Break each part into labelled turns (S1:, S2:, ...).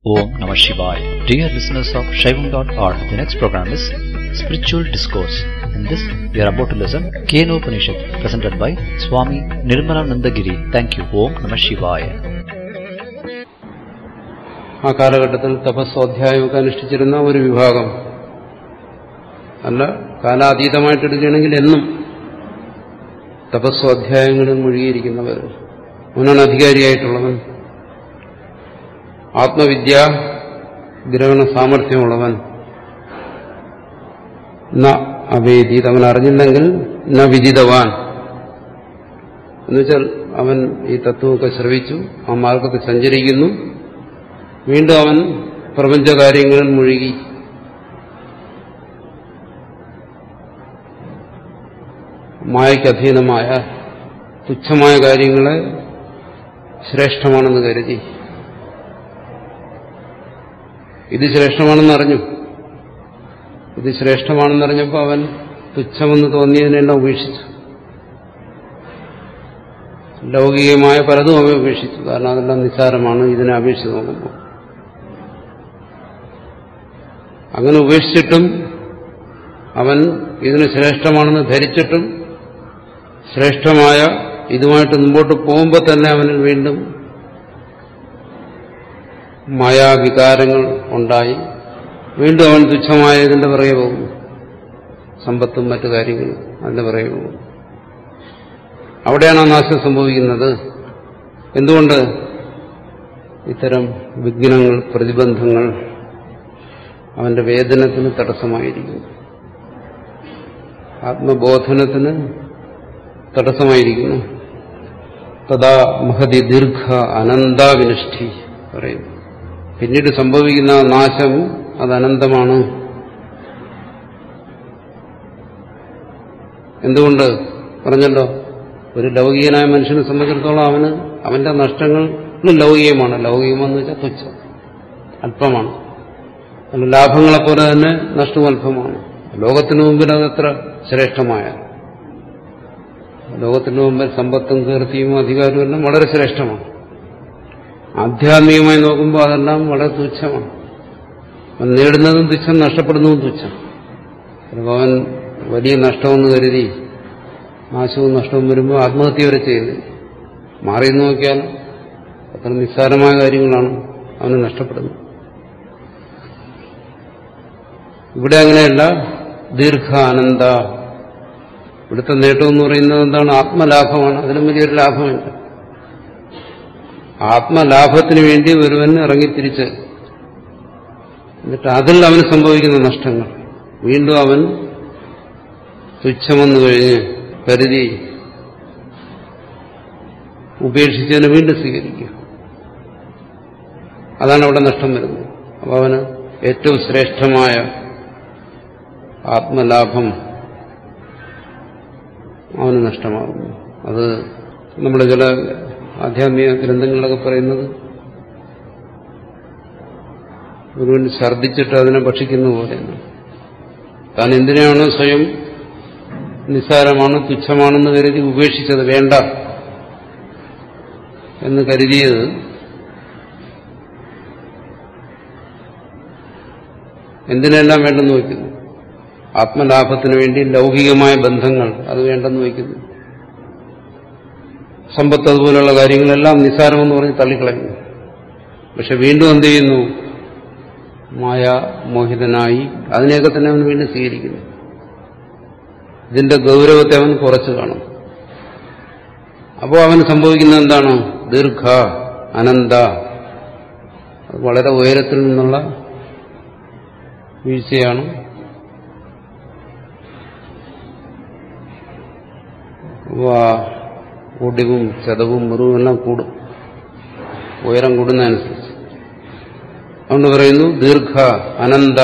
S1: Om Namah Shivaya. Dear listeners of Shaivam.org, the next program is Spiritual Discourse. In this, we are about to listen Keno Upanishad, presented by Swami Nirmalanandagiri. Thank you. Om Namah Shivaya.
S2: ആ കാലഘട്ടത്തിൽ തപസ്വാധ്യായമൊക്കെ അനുഷ്ഠിച്ചിരുന്ന ഒരു വിഭാഗം അല്ല കാലാതീതമായിട്ട് എടുക്കുകയാണെങ്കിൽ എന്നും തപസ്വാധ്യായങ്ങളിൽ മുഴുകിയിരിക്കുന്നവർ അവനാണ് അധികാരിയായിട്ടുള്ളവൻ ആത്മവിദ്യ ഗ്രഹണ സാമർഥ്യമുള്ളവൻ ന അവേദീത് അവൻ അറിഞ്ഞില്ലെങ്കിൽ ന വിദിതവാൻ എന്നുവെച്ചാൽ അവൻ ഈ തത്വമൊക്കെ ശ്രവിച്ചു ആ മാർഗത്തിൽ സഞ്ചരിക്കുന്നു വീണ്ടും അവൻ പ്രപഞ്ചകാര്യങ്ങളിൽ മുഴുകി മായയ്ക്ക് അധീനമായ തുച്ഛമായ കാര്യങ്ങളെ ശ്രേഷ്ഠമാണെന്ന് കരുതി ഇത് ശ്രേഷ്ഠമാണെന്ന് അറിഞ്ഞു ഇത് ശ്രേഷ്ഠമാണെന്നറിഞ്ഞപ്പോൾ അവൻ തുച്ഛമെന്ന് തോന്നിയതിനെല്ലാം ഉപേക്ഷിച്ചു ലൗകികമായ പലതും അവൻ ഉപേക്ഷിച്ചു കാരണം അതെല്ലാം നിസ്സാരമാണ് ഇതിനെ അപേക്ഷിച്ച് നോക്കുമ്പോൾ അങ്ങനെ ഉപേക്ഷിച്ചിട്ടും അവൻ ഇതിന് ശ്രേഷ്ഠമാണെന്ന് ധരിച്ചിട്ടും ശ്രേഷ്ഠമായ ഇതുമായിട്ട് മുമ്പോട്ട് പോകുമ്പോൾ തന്നെ അവനിൽ വീണ്ടും മായാവികാരങ്ങൾ ഉണ്ടായി വീണ്ടും അവൻ തുച്ഛമായ ഇതിന്റെ പിറകെ പോകുന്നു സമ്പത്തും മറ്റു കാര്യങ്ങളും അതിന്റെ പിറകെ പോകുന്നു അവിടെയാണ് ആ നാശം സംഭവിക്കുന്നത് എന്തുകൊണ്ട് ഇത്തരം വിഘ്നങ്ങൾ പ്രതിബന്ധങ്ങൾ അവന്റെ വേദനത്തിന് തടസ്സമായിരിക്കുന്നു ആത്മബോധനത്തിന് തടസ്സമായിരിക്കുന്നു തഥാ മഹതി ദീർഘ അനന്താവിനിഷ്ഠി പറയുന്നു പിന്നീട് സംഭവിക്കുന്ന നാശം അത് അനന്തമാണ് എന്തുകൊണ്ട് പറഞ്ഞല്ലോ ഒരു ലൗകികനായ മനുഷ്യനെ സംബന്ധിച്ചിടത്തോളം അവന് അവന്റെ നഷ്ടങ്ങൾ ലൗകികമാണ് ലൗകികമെന്ന് വെച്ചാൽ തുച്ഛം അല്പമാണ് അല്ല ലാഭങ്ങളെപ്പോലെ തന്നെ നഷ്ടവും അല്പമാണ് ലോകത്തിനു മുമ്പിൽ അതത്ര ശ്രേഷ്ഠമായ ലോകത്തിനു മുമ്പിൽ സമ്പത്തും കീർത്തിയും അധികാരവും എല്ലാം വളരെ ശ്രേഷ്ഠമാണ് ആധ്യാത്മികമായി നോക്കുമ്പോൾ അതെല്ലാം വളരെ തുച്ഛമാണ് അവൻ നേടുന്നതും തുച്ഛം നഷ്ടപ്പെടുന്നതും തുച്ഛം ചിലപ്പോൾ അവൻ വലിയ നഷ്ടമെന്ന് കരുതി നാശവും നഷ്ടവും വരുമ്പോൾ ആത്മഹത്യ വരെ ചെയ്ത് മാറി നോക്കിയാൽ അത്ര നിസ്സാരമായ കാര്യങ്ങളാണ് അവന് നഷ്ടപ്പെടുന്നത് ഇവിടെ അങ്ങനെയല്ല ദീർഘ അനന്ത ഇവിടുത്തെ നേട്ടം എന്ന് പറയുന്നത് എന്താണ് ആത്മലാഭമാണ് അതിലും വലിയൊരു ലാഭമില്ല ആത്മലാഭത്തിന് വേണ്ടി ഒരുവൻ ഇറങ്ങിത്തിരിച്ച് എന്നിട്ട് അതിൽ അവന് സംഭവിക്കുന്ന നഷ്ടങ്ങൾ വീണ്ടും അവൻ തുച്ഛമെന്ന് കഴിഞ്ഞ് കരുതി ഉപേക്ഷിച്ചതിനെ വീണ്ടും സ്വീകരിക്കുക അതാണ് അവിടെ നഷ്ടം വരുന്നത് അപ്പോൾ അവന് ഏറ്റവും ശ്രേഷ്ഠമായ ആത്മലാഭം അവന് നഷ്ടമാകുന്നു അത് നമ്മുടെ ചില ആധ്യാത്മിക ഗ്രന്ഥങ്ങളിലൊക്കെ പറയുന്നത് ഒരുവൻ ഛർദ്ദിച്ചിട്ട് അതിനെ ഭക്ഷിക്കുന്ന പോലെയാണ് താൻ എന്തിനാണ് സ്വയം നിസ്സാരമാണ് തുച്ഛമാണെന്ന് കരുതി ഉപേക്ഷിച്ചത് വേണ്ട എന്ന് കരുതിയത് എന്തിനെല്ലാം വേണ്ടെന്ന് വയ്ക്കുന്നു ആത്മലാഭത്തിന് വേണ്ടി ലൗകികമായ ബന്ധങ്ങൾ അത് വേണ്ടെന്ന് വയ്ക്കുന്നു സമ്പത്ത് അതുപോലുള്ള കാര്യങ്ങളെല്ലാം നിസ്സാരമെന്ന് പറഞ്ഞ് തള്ളിക്കളയുന്നു പക്ഷെ വീണ്ടും എന്ത് ചെയ്യുന്നു മായ മോഹിതനായി അതിനെയൊക്കെ തന്നെ അവൻ വീണ്ടും സ്വീകരിക്കുന്നു ഇതിന്റെ ഗൗരവത്തെ അവൻ കുറച്ച് കാണും അപ്പോൾ അവന് സംഭവിക്കുന്നത് എന്താണ് ദീർഘ അനന്ത വളരെ ഉയരത്തിൽ നിന്നുള്ള വീഴ്ചയാണ് ഒടിവും ചതവും മുറിവും എല്ലാം കൂടും ഉയരം കൂടുന്നതനുസരിച്ച് അതുകൊണ്ട് പറയുന്നു ദീർഘ അനന്ത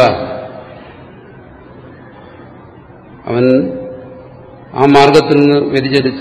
S2: അവൻ ആ മാർഗത്തിൽ നിന്ന് വ്യതിചലിച്ച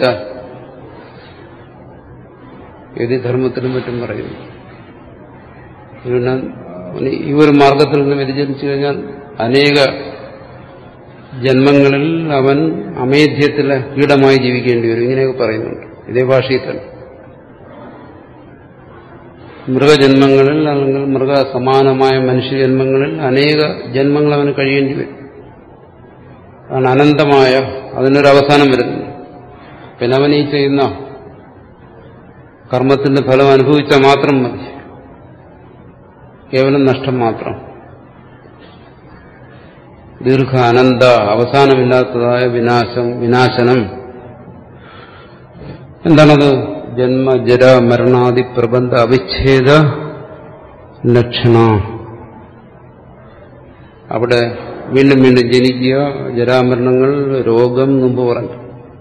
S2: യതിധർമ്മത്തിലും മറ്റും പറയുന്നു പിന്നെ ഈ ഒരു മാർഗത്തിൽ നിന്ന് വ്യതിചലിച്ചു കഴിഞ്ഞാൽ അനേക ജന്മങ്ങളിൽ അവൻ അമേധ്യത്തിലെ കീടമായി ജീവിക്കേണ്ടി വരും ഇങ്ങനെയൊക്കെ പറയുന്നുണ്ട് ഇതേ ഭാഷയിൽ തന്നെ മൃഗജന്മങ്ങളിൽ അല്ലെങ്കിൽ മൃഗസമാനമായ മനുഷ്യജന്മങ്ങളിൽ അനേക ജന്മങ്ങൾ അവന് കഴിയേണ്ടി വരും അതാണ് അനന്തമായ അതിനൊരു അവസാനം വരുന്നത് പിന്നെ അവൻ ഈ ചെയ്യുന്ന കർമ്മത്തിന്റെ ഫലം അനുഭവിച്ചാൽ മാത്രം മതി കേവലം നഷ്ടം മാത്രം ദീർഘ അനന്ത അവസാനമില്ലാത്തതായ വിനാശം വിനാശനം എന്താണത് ജന്മ ജര മരണാദി പ്രബന്ധ അവിച്ഛേദ ലക്ഷണ അവിടെ വീണ്ടും വീണ്ടും ജനിക്കുക ജരാമരണങ്ങൾ രോഗം മുമ്പ് പറഞ്ഞു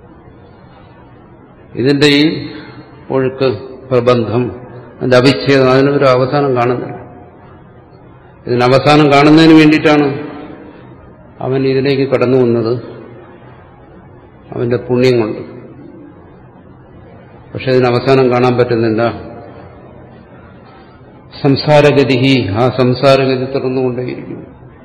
S2: ഇതിന്റെ ഈ ഒഴുക്ക് പ്രബന്ധം അതിന്റെ അവിച്ഛേദം അതിനൊരു അവസാനം കാണുന്നില്ല ഇതിന് അവസാനം കാണുന്നതിന് വേണ്ടിയിട്ടാണ് അവൻ ഇതിലേക്ക് കടന്നു വന്നത് അവന്റെ പുണ്യം കൊണ്ട് പക്ഷെ ഇതിന് അവസാനം കാണാൻ പറ്റുന്നില്ല സംസാരഗതി ആ സംസാരഗതി തുറന്നുകൊണ്ടേയിരിക്കും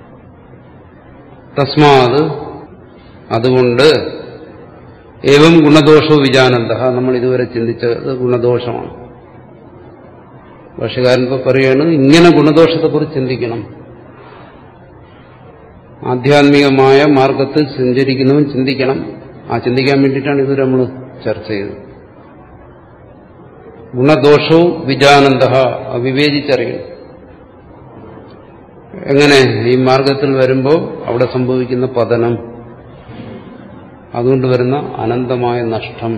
S2: തസ്മാത് അതുകൊണ്ട് ഏവം ഗുണദോഷവും വിജാനന്ദ നമ്മൾ ഇതുവരെ ചിന്തിച്ചത് ഗുണദോഷമാണ് ഭാഷകാരൻ ഇപ്പോൾ പറയുകയാണ് ഇങ്ങനെ ഗുണദോഷത്തെക്കുറിച്ച് ചിന്തിക്കണം ആധ്യാത്മികമായ മാർഗത്തിൽ സഞ്ചരിക്കുന്നവൻ ചിന്തിക്കണം ആ ചിന്തിക്കാൻ വേണ്ടിയിട്ടാണ് ഇതുവരെ നമ്മൾ ചർച്ച ചെയ്തത് ഗുണദോഷവും വിജാനന്ദ വിവേചിച്ചറിയണം എങ്ങനെ ഈ മാർഗത്തിൽ വരുമ്പോൾ അവിടെ സംഭവിക്കുന്ന പതനം അതുകൊണ്ട് വരുന്ന അനന്തമായ നഷ്ടം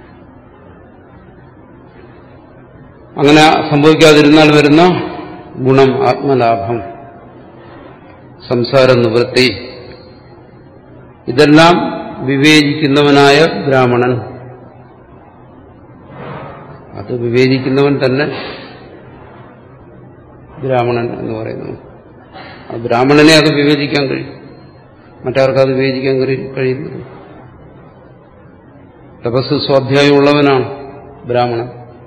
S2: അങ്ങനെ സംഭവിക്കാതിരുന്നാൽ വരുന്ന ഗുണം ആത്മലാഭം സംസാര നിവൃത്തി ഇതെല്ലാം വിവേചിക്കുന്നവനായ ബ്രാഹ്മണൻ അത് വിവേചിക്കുന്നവൻ തന്നെ ബ്രാഹ്മണൻ എന്ന് പറയുന്നു ആ ബ്രാഹ്മണനെ അത് വിവേചിക്കാൻ കഴിയും മറ്റാർക്കും അത് വിവേചിക്കാൻ കഴിയുന്നത് തപസ് സ്വാധ്യായമുള്ളവനാണ് ബ്രാഹ്മണൻ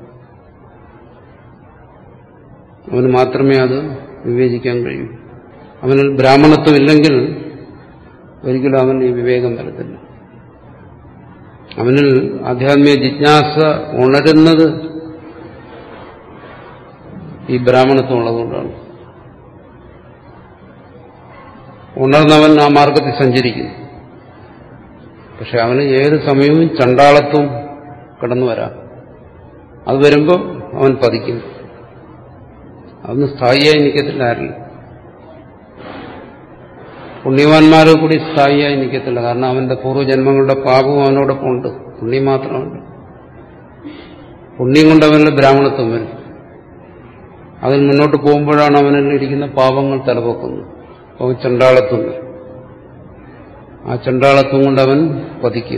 S2: അവന് മാത്രമേ അത് വിവേചിക്കാൻ കഴിയൂ അവനിൽ ബ്രാഹ്മണത്വം ഇല്ലെങ്കിൽ ഒരിക്കലും അവൻ ഈ വിവേകം വരത്തില്ല അവനിൽ ആധ്യാത്മിക ജിജ്ഞാസ ഉണരുന്നത് ഈ ബ്രാഹ്മണത്വം ഉള്ളതുകൊണ്ടാണ് ഉണർന്നവൻ ആ മാർഗത്തിൽ സഞ്ചരിക്കുന്നു പക്ഷെ അവന് ഏത് സമയവും ചണ്ടാളത്വം കടന്നു വരാം അത് വരുമ്പോൾ അവൻ പതിക്കും അതൊന്നും സ്ഥായിയായി നിൽക്കത്തില്ല ആരില്ല പുണ്യവാന്മാരെ കൂടി സ്ഥായിയായി നിൽക്കത്തില്ല കാരണം അവന്റെ പൂർവ്വജന്മങ്ങളുടെ പാപവും അവനോടൊപ്പം ഉണ്ട് പുണ്യം മാത്രമുണ്ട് പുണ്യം കൊണ്ട് അവനിൽ ബ്രാഹ്മണത്വം വരും അതിൽ മുന്നോട്ട് പോകുമ്പോഴാണ് അവനിൽ ഇരിക്കുന്ന പാപങ്ങൾ തലപൊക്കുന്നത് അവൻ ചണ്ടാളത്വം വരും ആ ചണ്ടാളത്വം കൊണ്ട് അവൻ പതിക്കും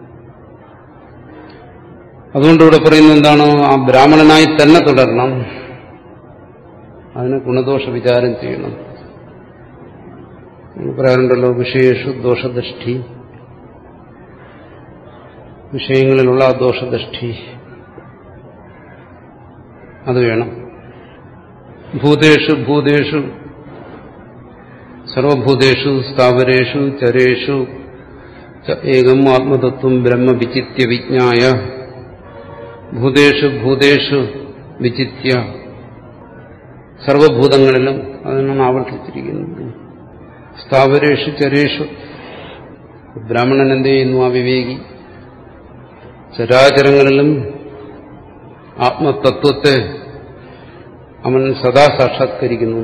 S2: അതുകൊണ്ട് ഇവിടെ പറയുന്നത് എന്താണ് ആ ബ്രാഹ്മണനായി തന്നെ തുടരണം അതിന് ഗുണദോഷ വിചാരം ചെയ്യണം പറയാറുണ്ടല്ലോ വിഷയേഷു ദോഷദൃഷ്ടി വിഷയങ്ങളിലുള്ള ആ ദോഷദൃഷ്ടി അത് വേണം ഭൂതേഷു ഭൂതേഷു സർവഭൂതേഷു സ്ഥാവരേഷു ചരേഷു ഏകം ആത്മതത്വം ബ്രഹ്മ വിചിത്യ വിജ്ഞായ ഭൂതേഷു ഭൂതേഷു വിചിത്യ സർവഭൂതങ്ങളിലും അതിനാണ് ആവർത്തിച്ചിരിക്കുന്നത് സ്ഥാവരേഷു ചരേഷു ബ്രാഹ്മണൻ എന്ത് ചെയ്യുന്നു ആ വിവേകി ചരാചരങ്ങളിലും ആത്മതത്വത്തെ അവൻ സദാ സാക്ഷാത്കരിക്കുന്നു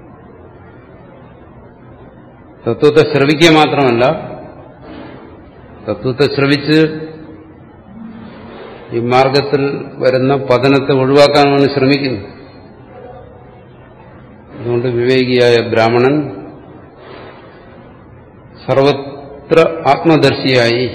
S2: തത്വത്തെ ശ്രവിക്കുക മാത്രമല്ല തത്വത്തെ ശ്രവിച്ച് ഈ മാർഗത്തിൽ വരുന്ന പതനത്തെ ഒഴിവാക്കാൻ അവന് ശ്രമിക്കുന്നു അതുകൊണ്ട് വിവേകിയായ ബ്രാഹ്മണൻ സർവത്ര ആത്മദർശിയായി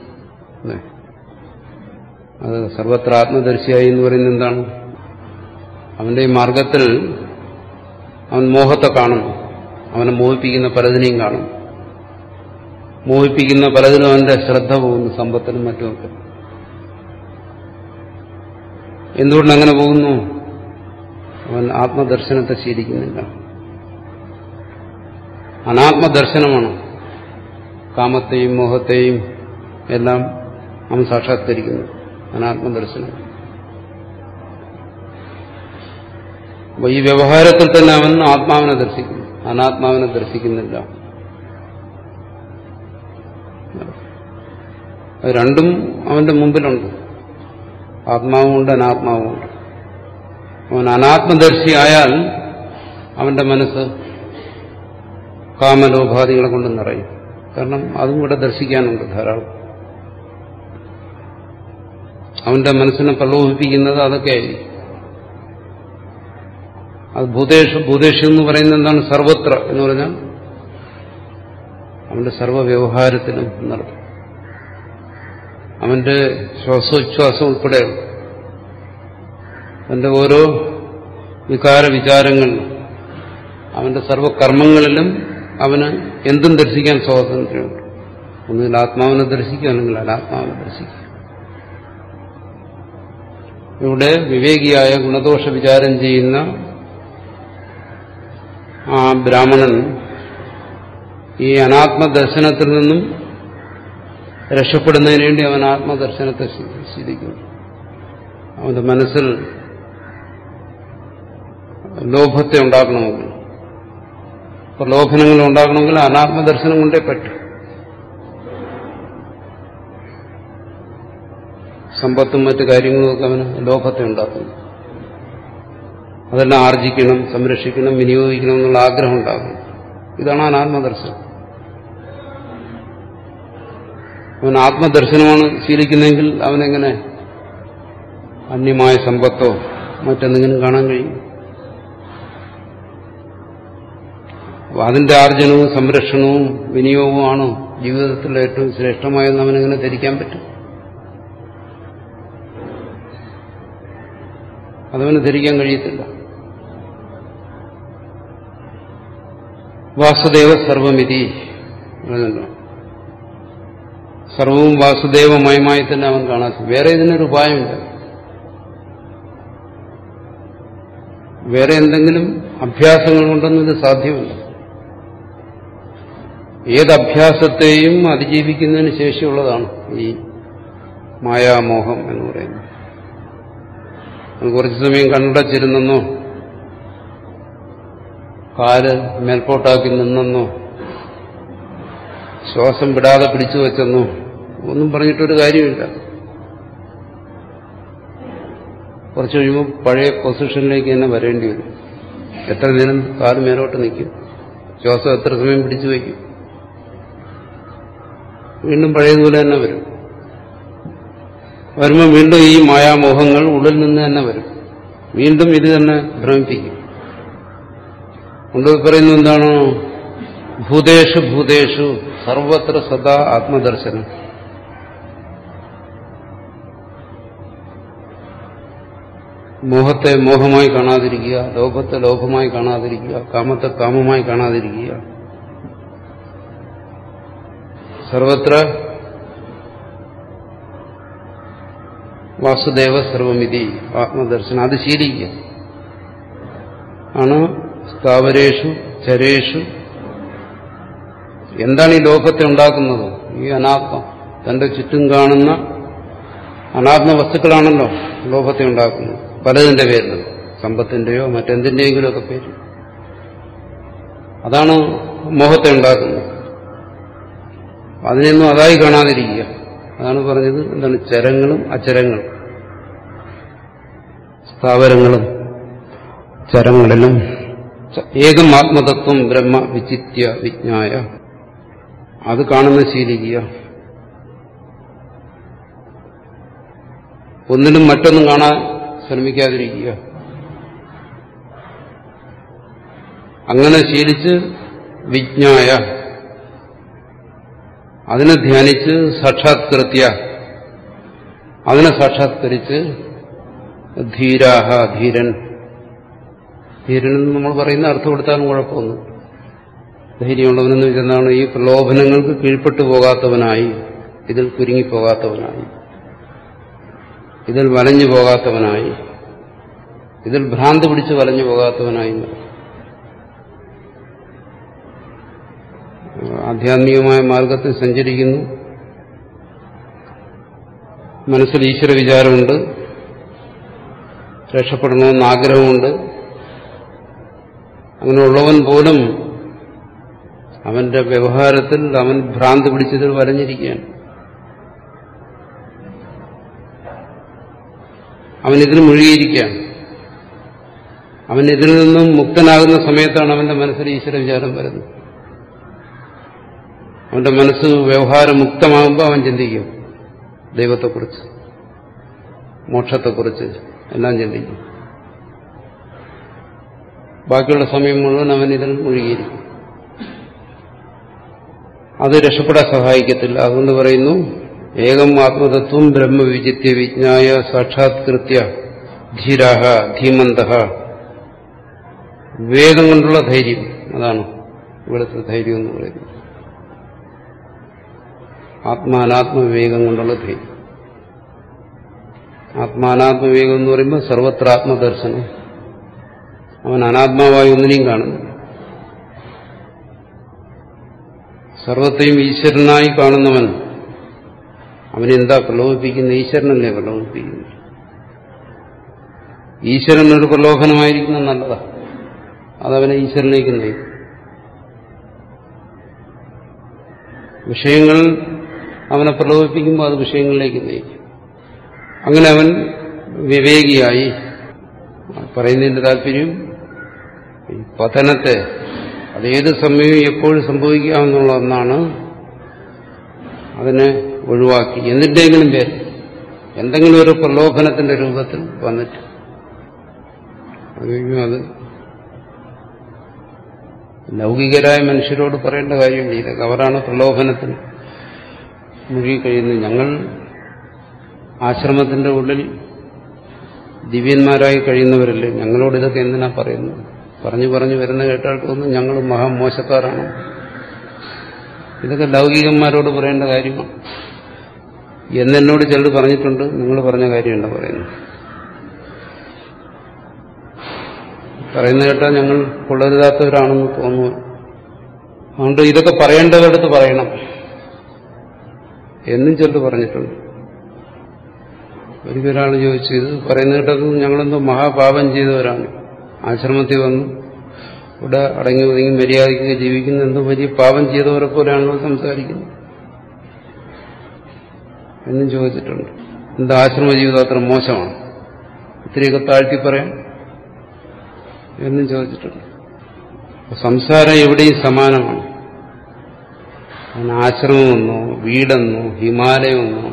S2: അത് സർവത്ര ആത്മദർശിയായി എന്ന് പറയുന്നത് എന്താണ് അവന്റെ ഈ മാർഗത്തിൽ അവൻ മോഹത്തെ കാണുന്നു അവനെ മോഹിപ്പിക്കുന്ന പലതിനെയും കാണും മോഹിപ്പിക്കുന്ന പലതിനും അവന്റെ ശ്രദ്ധ പോകുന്നു സമ്പത്തിനും മറ്റുമൊക്കെ എന്തുകൊണ്ട് അങ്ങനെ പോകുന്നു അവൻ ആത്മദർശനത്തെ ശീലിക്കുന്നില്ല അനാത്മദർശനമാണ് കാമത്തെയും മോഹത്തെയും എല്ലാം അവൻ സാക്ഷാത്കരിക്കുന്നു അനാത്മദർശനം അപ്പൊ ഈ വ്യവഹാരത്തിൽ തന്നെ അവൻ ആത്മാവിനെ ദർശിക്കുന്നു അനാത്മാവിനെ ദർശിക്കുന്നില്ല അത് രണ്ടും അവന്റെ മുമ്പിലുണ്ട് ആത്മാവുമുണ്ട് അനാത്മാവുമുണ്ട് അവൻ അനാത്മദർശിയായാൽ അവന്റെ മനസ്സ് കാമലോപാധികളെ കൊണ്ട് നിറയും കാരണം അതും ഇവിടെ ദർശിക്കാനുണ്ട് ധാരാളം അവന്റെ മനസ്സിനെ പ്രലോഭിപ്പിക്കുന്നത് അതൊക്കെയായിരിക്കും അത് ഭൂതേഷ് ഭൂതേഷ് എന്ന് പറയുന്നത് എന്താണ് സർവത്ര എന്ന് പറഞ്ഞാൽ അവന്റെ സർവ്വവ്യവഹാരത്തിനും നടത്തും അവന്റെ ശ്വാസോച്ഛ്വാസം ഉൾപ്പെടെയുള്ള അവന്റെ ഓരോ വികാര വിചാരങ്ങളിലും അവന്റെ സർവകർമ്മങ്ങളിലും അവന് എന്തും ദർശിക്കാൻ സ്വാതന്ത്ര്യമുണ്ട് ഒന്നുകിൽ ആത്മാവിനെ ദർശിക്കുക അല്ലെങ്കിൽ അനാത്മാവിനെ ദർശിക്കുക ഇവിടെ വിവേകിയായ ഗുണദോഷ വിചാരം ചെയ്യുന്ന ആ ബ്രാഹ്മണൻ ഈ അനാത്മദർശനത്തിൽ നിന്നും രക്ഷപ്പെടുന്നതിന് വേണ്ടി അവൻ ആത്മദർശനത്തെ ശീലിക്കുന്നു അവന്റെ മനസ്സിൽ ലോഭത്തെ ഉണ്ടാക്കണമെങ്കിൽ പ്രലോഭനങ്ങൾ ഉണ്ടാക്കണമെങ്കിൽ അനാത്മദർശനം കൊണ്ടേ പറ്റും സമ്പത്തും മറ്റു കാര്യങ്ങളുമൊക്കെ അവന് ലോഭത്തെ ഉണ്ടാക്കുന്നു അതെല്ലാം ആർജിക്കണം സംരക്ഷിക്കണം വിനിയോഗിക്കണം എന്നുള്ള ആഗ്രഹം ഉണ്ടാകും ഇതാണ് അനാത്മദർശനം അവൻ ആത്മദർശനമാണ് ശീലിക്കുന്നതെങ്കിൽ അവനെങ്ങനെ അന്യമായ സമ്പത്തോ മറ്റെന്തെങ്കിലും കാണാൻ കഴിയും അപ്പൊ അതിന്റെ ആർജനവും സംരക്ഷണവും വിനിയോഗവുമാണ് ജീവിതത്തിൽ ഏറ്റവും ശ്രേഷ്ഠമായെന്ന് അവനെങ്ങനെ ധരിക്കാൻ പറ്റും അതവന് ധരിക്കാൻ കഴിയത്തില്ല വാസുദേവ സർവമിതി പറഞ്ഞല്ലോ സർവവും വാസുദേവമയമായി തന്നെ അവൻ കാണാൻ വേറെ ഇതിനൊരു ഉപായമില്ല വേറെ എന്തെങ്കിലും അഭ്യാസങ്ങൾ കൊണ്ടൊന്നും ഇത് സാധ്യമല്ല ഏത് അഭ്യാസത്തെയും അതിജീവിക്കുന്നതിന് ശേഷിയുള്ളതാണ് ഈ മായാമോഹം എന്ന് പറയുന്നത് കുറച്ചു സമയം കണ്ണടച്ചിരുന്നെന്നോ കാല് മേൽപോട്ടാക്കി നിന്നെന്നോ ശ്വാസം വിടാതെ പിടിച്ചു വെച്ചെന്നോ ഒന്നും പറഞ്ഞിട്ടൊരു കാര്യമില്ല കുറച്ച് കഴിയുമ്പോൾ പഴയ പൊസിഷനിലേക്ക് തന്നെ വരേണ്ടി വരും എത്ര നേരം കാല് മേലോട്ട് നിൽക്കും ശ്വാസം എത്ര സമയം പിടിച്ചു വയ്ക്കും വീണ്ടും പഴയതുപോലെ തന്നെ വരും വരുമ്പോൾ വീണ്ടും ഈ മായാമോഹങ്ങൾ ഉള്ളിൽ നിന്ന് തന്നെ വരും വീണ്ടും ഇത് തന്നെ ഭ്രമിപ്പിക്കും കൊണ്ട് പറയുന്നത് എന്താണ് ഭൂതേഷു ഭൂതേഷു സർവത്ര സദാ ആത്മദർശനം മോഹത്തെ മോഹമായി കാണാതിരിക്കുക ലോഭത്തെ ലോഭമായി കാണാതിരിക്കുക കാമത്തെ കാമമായി കാണാതിരിക്കുക സർവത്ര വാസുദേവ സർവമിതി ആത്മദർശനം അത് ശീലിക്കുക ആണ് സ്ഥാവരേഷു ചരേഷു എന്താണ് ഈ ലോകത്തെ ഉണ്ടാക്കുന്നത് ഈ അനാത്മം തന്റെ ചുറ്റും കാണുന്ന അനാത്മ വസ്തുക്കളാണല്ലോ ലോകത്തെ ഉണ്ടാക്കുന്നത് പലതിന്റെ പേരിൽ സമ്പത്തിന്റെയോ മറ്റെന്തിന്റെയെങ്കിലും ഒക്കെ പേര് അതാണ് മോഹത്തെ ഉണ്ടാക്കുന്നത് അതിനെയൊന്നും അതായി കാണാതിരിക്കുക അതാണ് പറഞ്ഞത് എന്താണ് ചരങ്ങളും അചരങ്ങളും സ്ഥാവരങ്ങളും ചരങ്ങളിലും ഏകം ആത്മതത്വം ബ്രഹ്മ വിചിത്യ വിജ്ഞായ അത് കാണുന്ന ശീലിക്കുക ഒന്നിനും മറ്റൊന്നും കാണാൻ ശ്രമിക്കാതിരിക്കുക അങ്ങനെ ശീലിച്ച് വിജ്ഞായ അതിനെ ധ്യാനിച്ച് സാക്ഷാത്കൃത്യ അതിനെ സാക്ഷാത്കരിച്ച് ധീരാഹ ധീരൻ ധീരൻ എന്ന് നമ്മൾ പറയുന്ന അർത്ഥം കൊടുത്താലും കുഴപ്പമൊന്നും ധൈര്യമുള്ളവനെന്ന് വെച്ചെന്താണ് ഈ പ്രലോഭനങ്ങൾക്ക് കീഴ്പ്പെട്ടു പോകാത്തവനായി ഇതിൽ കുരുങ്ങിപ്പോകാത്തവനായി ഇതിൽ വലഞ്ഞു പോകാത്തവനായി ഇതിൽ ഭ്രാന്ത് പിടിച്ച് വലഞ്ഞു പോകാത്തവനായി ആധ്യാത്മികമായ മാർഗത്തിൽ സഞ്ചരിക്കുന്നു മനസ്സിൽ ഈശ്വര വിചാരമുണ്ട് രക്ഷപ്പെടണമെന്ന് ആഗ്രഹമുണ്ട് അങ്ങനെയുള്ളവൻ പോലും അവന്റെ വ്യവഹാരത്തിൽ അവൻ ഭ്രാന്ത് പിടിച്ചതിൽ വരഞ്ഞിരിക്കുകയാണ് അവൻ ഇതിൽ മുഴുകിയിരിക്കുകയാണ് അവൻ ഇതിൽ നിന്നും മുക്തനാകുന്ന സമയത്താണ് അവന്റെ മനസ്സിൽ ഈശ്വര വിചാരം വരുന്നത് അവന്റെ മനസ്സ് വ്യവഹാരമുക്തമാകുമ്പോൾ അവൻ ചിന്തിക്കും ദൈവത്തെക്കുറിച്ച് മോക്ഷത്തെക്കുറിച്ച് എല്ലാം ചിന്തിക്കും ബാക്കിയുള്ള സമയം മുഴുവൻ അവൻ ഇതിൽ മുഴുകിയിരിക്കും അത് രക്ഷപ്പെടാൻ സഹായിക്കത്തില്ല അതുകൊണ്ട് പറയുന്നു ഏകം ആത്മതത്വം ബ്രഹ്മവിജിത്യ വിജ്ഞായ സാക്ഷാത്കൃത്യ ധീരാഹ ധീമന്ത വേദം കൊണ്ടുള്ള ധൈര്യം അതാണ് ഇവിടുത്തെ ധൈര്യം എന്ന് പറയുന്നത് ആത്മാനാത്മവിവേകം കൊണ്ടുള്ള ധൈര്യം ആത്മാനാത്മവിവേകം എന്ന് പറയുമ്പോൾ സർവത്ര ആത്മദർശനം അവൻ അനാത്മാവായി ഒന്നിനെയും കാണുന്നു സർവത്തെയും ഈശ്വരനായി കാണുന്നവൻ അവനെന്താ പ്രലോഭിപ്പിക്കുന്ന ഈശ്വരനല്ലേ പ്രലോഭിപ്പിക്കുന്നു ഈശ്വരൻ ഒരു പ്രലോഭനമായിരിക്കുന്ന നല്ലതാ അതവനെ ഈശ്വരനിലേക്ക് നയിക്കും വിഷയങ്ങൾ അവനെ പ്രലോഭിപ്പിക്കുമ്പോൾ അത് വിഷയങ്ങളിലേക്ക് നയിക്കും അങ്ങനെ അവൻ വിവേകിയായി പറയുന്നതിന്റെ താല്പര്യം ഈ പതനത്തെ അതേത് സമയവും എപ്പോഴും സംഭവിക്കാമെന്നുള്ള ഒന്നാണ് അതിനെ ഒഴിവാക്കി എന്തിൻ്റെങ്കിലും പേര് എന്തെങ്കിലും ഒരു പ്രലോഭനത്തിന്റെ രൂപത്തിൽ വന്നിട്ട് അത് ലൗകികരായ മനുഷ്യരോട് പറയേണ്ട കാര്യമില്ല ഇതൊക്കെ അവരാണ് പ്രലോഭനത്തിന് മുഴുകിക്കഴിയുന്നത് ഞങ്ങൾ ആശ്രമത്തിന്റെ ഉള്ളിൽ ദിവ്യന്മാരായി കഴിയുന്നവരല്ലേ ഞങ്ങളോട് ഇതൊക്കെ എന്തിനാ പറയുന്നത് പറഞ്ഞു പറഞ്ഞു വരുന്ന കേട്ടാൽ തോന്നുന്നു ഞങ്ങൾ മഹാമോശക്കാരാണ് ഇതൊക്കെ ലൗകികന്മാരോട് പറയേണ്ട കാര്യമാണ് എന്നെന്നോട് ചിലർ പറഞ്ഞിട്ടുണ്ട് നിങ്ങൾ പറഞ്ഞ കാര്യമല്ല പറയുന്നത് പറയുന്ന കേട്ടാൽ ഞങ്ങൾ കൊള്ളരുതാത്തവരാണെന്ന് തോന്നുന്നു അതുകൊണ്ട് ഇതൊക്കെ പറയേണ്ടവരടുത്ത് പറയണം എന്നും ചിലർ പറഞ്ഞിട്ടുണ്ട് ഒരിക്കലൊരാൾ ചോദിച്ചു ഇത് പറയുന്ന കേട്ടത് ഞങ്ങളെന്തോ മഹാപാപം ചെയ്തവരാണ് ആശ്രമത്തിൽ വന്നു ഇവിടെ അടങ്ങി ഒതുങ്ങി മര്യാദയ്ക്ക് ജീവിക്കുന്ന എന്തോ വലിയ പാപം ചെയ്തവരെ പോലെയാണല്ലോ സംസാരിക്കുന്നത് എന്നും ചോദിച്ചിട്ടുണ്ട് എന്താ ആശ്രമ ജീവിതം അത്ര മോശമാണ് ഇത്തിരിയൊക്കെ താഴ്ത്തി പറയാം എന്നും ചോദിച്ചിട്ടുണ്ട് സംസാരം എവിടെയും സമാനമാണ് അതിന് ആശ്രമമെന്നോ വീടെന്നോ ഹിമാലയമെന്നോ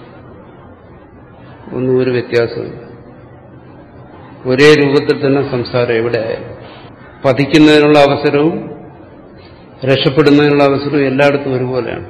S2: ഒന്നും ഒരു വ്യത്യാസമില്ല ഒരേ രൂപത്തിൽ തന്നെ സംസാരം എവിടെ പതിക്കുന്നതിനുള്ള അവസരവും രക്ഷപ്പെടുന്നതിനുള്ള അവസരവും എല്ലായിടത്തും ഒരുപോലെയാണ്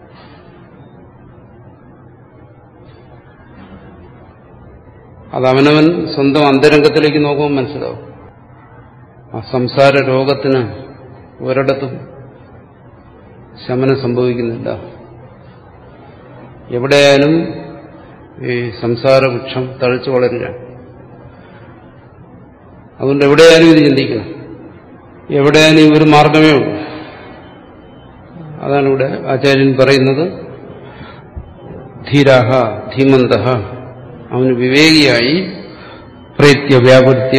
S2: അത് അവനവൻ സ്വന്തം അന്തരംഗത്തിലേക്ക് നോക്കുമ്പോൾ മനസ്സിലാവും ആ സംസാര രോഗത്തിന് ഒരിടത്തും ശമനം സംഭവിക്കുന്നില്ല എവിടെയായാലും ഈ സംസാരവൃക്ഷം തഴച്ചു വളരുക അതുകൊണ്ട് എവിടെയായാലും ഇത് ചിന്തിക്കണം എവിടെയായാലും ഒരു മാർഗമേ ഉള്ളൂ അതാണ് ഇവിടെ ആചാര്യൻ പറയുന്നത് ധീരാഹ ധീമന്ത അവന് വിവേകിയായി പ്രേത്യ വ്യാപൃത്യ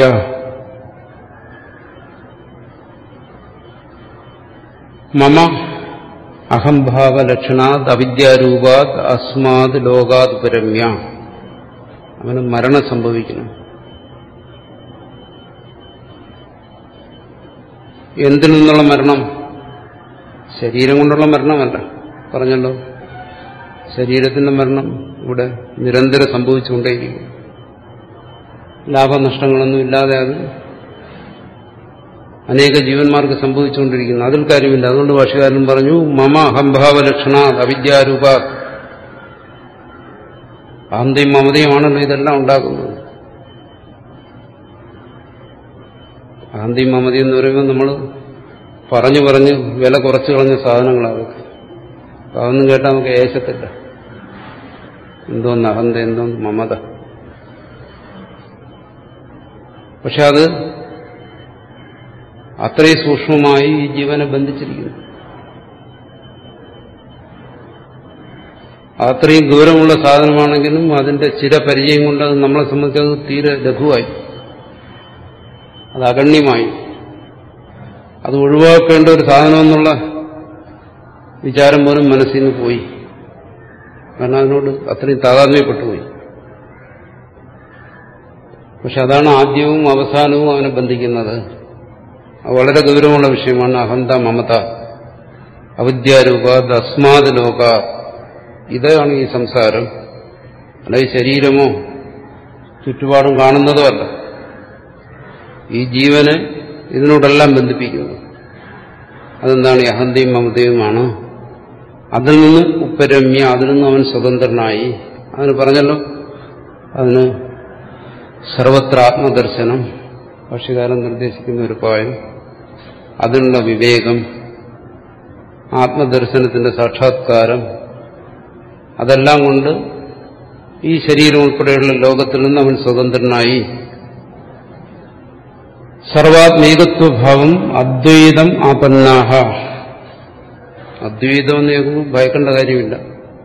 S2: മമ അഹംഭാവലക്ഷണാത് അവിദ്യാരൂപാത് അസ്മാത് ലോകാത് പരമ്യ അവന് മരണം സംഭവിക്കണം എന്തിൽ നിന്നുള്ള മരണം ശരീരം കൊണ്ടുള്ള മരണമല്ല പറഞ്ഞല്ലോ ശരീരത്തിന്റെ മരണം ഇവിടെ നിരന്തരം സംഭവിച്ചുകൊണ്ടേയിരിക്കും ലാഭനഷ്ടങ്ങളൊന്നും ഇല്ലാതെ അത് അനേക ജീവന്മാർക്ക് സംഭവിച്ചുകൊണ്ടിരിക്കുന്നു അതിൽ കാര്യമില്ല അതുകൊണ്ട് ഭാഷകാരൻ പറഞ്ഞു മമ അഹംഭാവ ലക്ഷണ അവിദ്യാരൂപ അഹന്തയും മമതയുമാണല്ലോ ഇതെല്ലാം ഉണ്ടാക്കുന്നത് അഹന്തയും മമതയും എന്ന് പറയുമ്പോൾ നമ്മൾ പറഞ്ഞു പറഞ്ഞ് വില കുറച്ച് കളഞ്ഞ സാധനങ്ങളാണ് അതൊന്നും കേട്ടാൽ നമുക്ക് ഏശത്തില്ല എന്തോന്ന് അഹന്ത എന്തോന്ന് മമത പക്ഷെ അത് അത്രയും സൂക്ഷ്മമായി ഈ ജീവനെ ബന്ധിച്ചിരിക്കുന്നു അത്രയും ദൂരമുള്ള സാധനമാണെങ്കിലും അതിന്റെ ചിരപരിചയം കൊണ്ട് അത് നമ്മളെ സംബന്ധിച്ചത് തീരെ ലഘുവായി അത് അഗണ്യമായി അത് ഒഴിവാക്കേണ്ട ഒരു സാധനം എന്നുള്ള വിചാരം പോലും മനസ്സിൽ നിന്ന് പോയി കാരണം അതിനോട് അത്രയും താതാത്മ്യപ്പെട്ടു പോയി പക്ഷെ അതാണ് ആദ്യവും അവസാനവും അവനെ ബന്ധിക്കുന്നത് അത് വളരെ ഗൗരവമുള്ള വിഷയമാണ് അഹന്ത മമത അവിദ്യാരൂപ ദസ്മാത് ലോക ഇതാണ് ഈ സംസാരം അല്ല ഈ ശരീരമോ ചുറ്റുപാടും കാണുന്നതോ അല്ല ഈ ജീവനെ ഇതിനോടെല്ലാം ബന്ധിപ്പിക്കുന്നു അതെന്താണ് ഈ അഹന്തയും മമതയുമാണ് അതിൽ നിന്നും ഉപ്പരമ്യ അതിൽ നിന്നും അവൻ സ്വതന്ത്രനായി അതിന് പറഞ്ഞല്ലോ അതിന് സർവത്ര ആത്മദർശനം ഭാഷ്യകാരൻ നിർദ്ദേശിക്കുന്ന ഒരു ഉപായം അതിനുള്ള വിവേകം ആത്മദർശനത്തിന്റെ സാക്ഷാത്കാരം അതെല്ലാം കൊണ്ട് ഈ ശരീരം ഉൾപ്പെടെയുള്ള ലോകത്തിൽ നിന്ന് അവൻ സ്വതന്ത്രനായി സർവാത്മേകത്വഭാവം അദ്വൈതം ആപന്നാഹ അദ്വൈതം എന്ന് കേൾക്കുമ്പോൾ ഭയക്കേണ്ട കാര്യമില്ല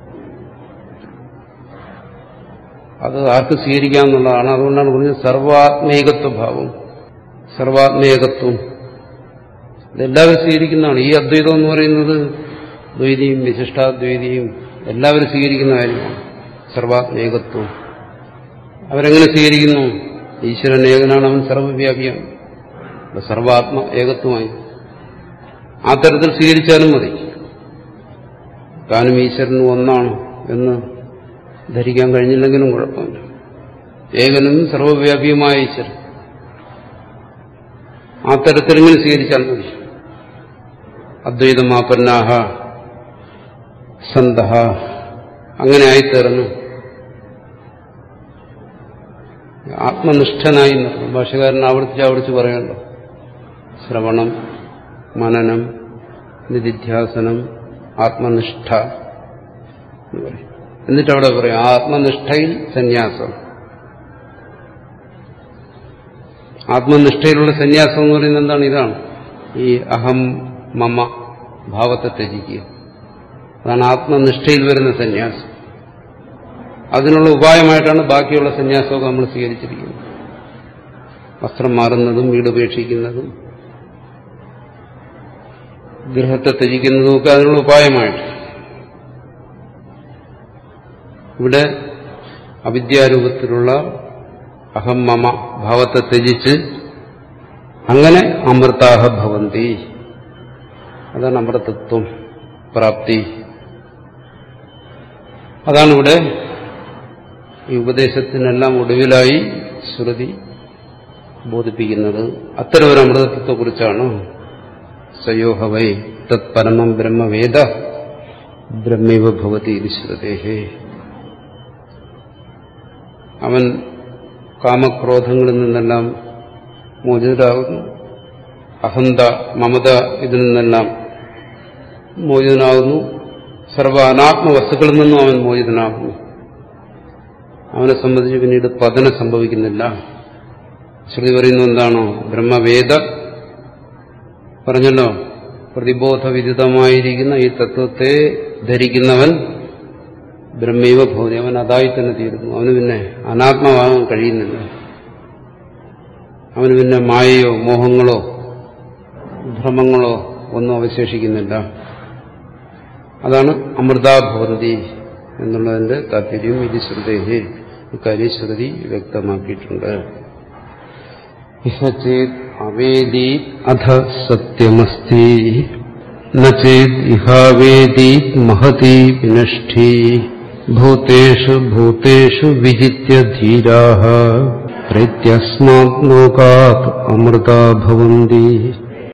S2: അത് ആർക്ക് സ്വീകരിക്കാമെന്നുള്ളതാണ് അതുകൊണ്ടാണ് പറഞ്ഞത് സർവാത്മേകത്വഭാവം സർവാത്മേകത്വം ഇതെല്ലാവരും സ്വീകരിക്കുന്നതാണ് ഈ അദ്വൈതം എന്ന് പറയുന്നത് ദ്വൈതിയും വിശിഷ്ടാദ്വൈതിയും എല്ലാവരും സ്വീകരിക്കുന്ന കാര്യമാണ് സർവാത്മേകത്വം അവരെങ്ങനെ സ്വീകരിക്കുന്നു ഈശ്വരൻ ഏകനാണ് അവൻ സർവവ്യാപിയാണ് സർവാത്മ ഏകത്വമായി ആ തരത്തിൽ സ്വീകരിച്ചാലും മതി താനും ഈശ്വരനും ഒന്നാണ് എന്ന് ധരിക്കാൻ കഴിഞ്ഞില്ലെങ്കിലും കുഴപ്പമില്ല ഏകനും സർവവ്യാപിയുമായ ഈശ്വരൻ ആ തരത്തിലിങ്ങനെ സ്വീകരിച്ചാൽ മതി അദ്വൈതമാപന്നാഹ സന്ത അങ്ങനെ ആയിത്തീർന്നു ആത്മനിഷ്ഠനായി ഭാഷകാരൻ ആവർത്തിച്ച് ആവർത്തിച്ച് പറയണ്ടോ ശ്രവണം മനനം നിധിധ്യാസനം ആത്മനിഷ്ഠ എന്ന് പറയും എന്നിട്ട് അവിടെ പറയും ആത്മനിഷ്ഠയിൽ സന്യാസം ആത്മനിഷ്ഠയിലുള്ള സന്യാസം എന്ന് പറയുന്നത് എന്താണ് ഇതാണ് ഈ അഹം മമ ഭാവത്തെ ത്യജിക്കുക അതാണ് ആത്മനിഷ്ഠയിൽ വരുന്ന സന്യാസം അതിനുള്ള ഉപായമായിട്ടാണ് ബാക്കിയുള്ള സന്യാസമൊക്കെ നമ്മൾ സ്വീകരിച്ചിരിക്കുന്നത് വസ്ത്രം മാറുന്നതും വീടുപേക്ഷിക്കുന്നതും ഗൃഹത്തെ ത്യജിക്കുന്നതും ഒക്കെ അതിനുള്ള ഉപായമായിട്ട് ഇവിടെ അവിദ്യാരൂപത്തിലുള്ള അഹം മമ ഭാവത്തെ ത്യജിച്ച് അങ്ങനെ അമൃതാഹ ഭവന്തി അതാണ് അമൃതത്വം പ്രാപ്തി അതാണ് ഇവിടെ ഈ ഉപദേശത്തിനെല്ലാം ഒടുവിലായി ശ്രുതി ബോധിപ്പിക്കുന്നത് അത്തരം ഒരു അമൃതത്വത്തെക്കുറിച്ചാണ് സയോഹവൈ തത് പരമം ബ്രഹ്മവേദ ബ്രഹ്മൈവ ഭവതി ഇത് ശ്രുതേഹേ അവൻ കാമക്രോധങ്ങളിൽ നിന്നെല്ലാം മോചിതരാകുന്നു അഹന്ത മമത ഇതിൽ നിന്നെല്ലാം മോചിതനാകുന്നു സർവ അനാത്മ വസ്തുക്കളിൽ നിന്നും അവൻ മോചിതനാകുന്നു അവനെ സംബന്ധിച്ച് പിന്നീട് പതനം സംഭവിക്കുന്നില്ല ശ്രുതി പറയുന്നു എന്താണോ ബ്രഹ്മവേദ പറഞ്ഞല്ലോ പ്രതിബോധവിദിതമായിരിക്കുന്ന ഈ തത്വത്തെ ധരിക്കുന്നവൻ ബ്രഹ്മൈവ ഭൂതി അവൻ അതായി തന്നെ തീരുന്നു അവന് പിന്നെ അനാത്മാവാകാൻ കഴിയുന്നില്ല അവന് പിന്നെ മായയോ മോഹങ്ങളോ ഭ്രമങ്ങളോ ഒന്നും അവശേഷിക്കുന്നില്ല അതാണ് അമൃതാഭവതി എന്നുള്ളതിന്റെ താല്പര്യം ഇത് ശ്രുതേഹി ഇക്കാര്യം ശ്രുതി വ്യക്തമാക്കിയിട്ടുണ്ട് ഇഹചേത് അവേദീത് അധ സത്യമസ്തി നേത് ഇഹാവേദീത് മഹതി വിനഷ്ഠി ഭൂതേഷു ഭൂതേഷു വിജിത്യ ധീരാ പ്രത്യസ്മാത് ലോകാത് അമൃതാ ഭവന്തി